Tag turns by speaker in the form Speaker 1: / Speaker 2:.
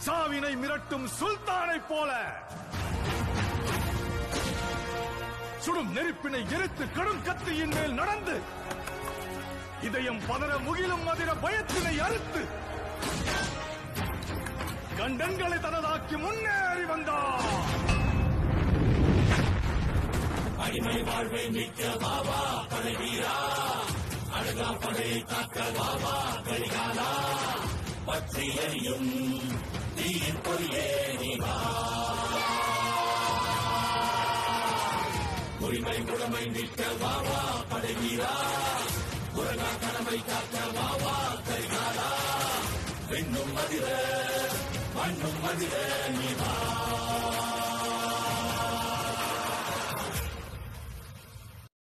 Speaker 1: சாவினை மிரட்டும் சுல்தானை போல சுடும் நெருப்பினை எரித்து கடும் கத்தியின் மேல் நடந்து இதயம் பதற முகிலும் மதிர பயத்தினை அறுத்து கண்டன்களை தனதாக்கி முன்னேறி வந்தார்
Speaker 2: அடிமை வாழ்வை மிக்க பாபா படை வீரா அழகா படையை காக்க பாபா கரிகாலா பற்றி எரியும் தீயின் பொறியே நீ வா உரிமை உடமை மிக்க பாபா படை வீரா உலகா கடமை காக்க பாபா கரிகாலா பெண்ணும் மதிர மண்ணும் மதிர நீ வா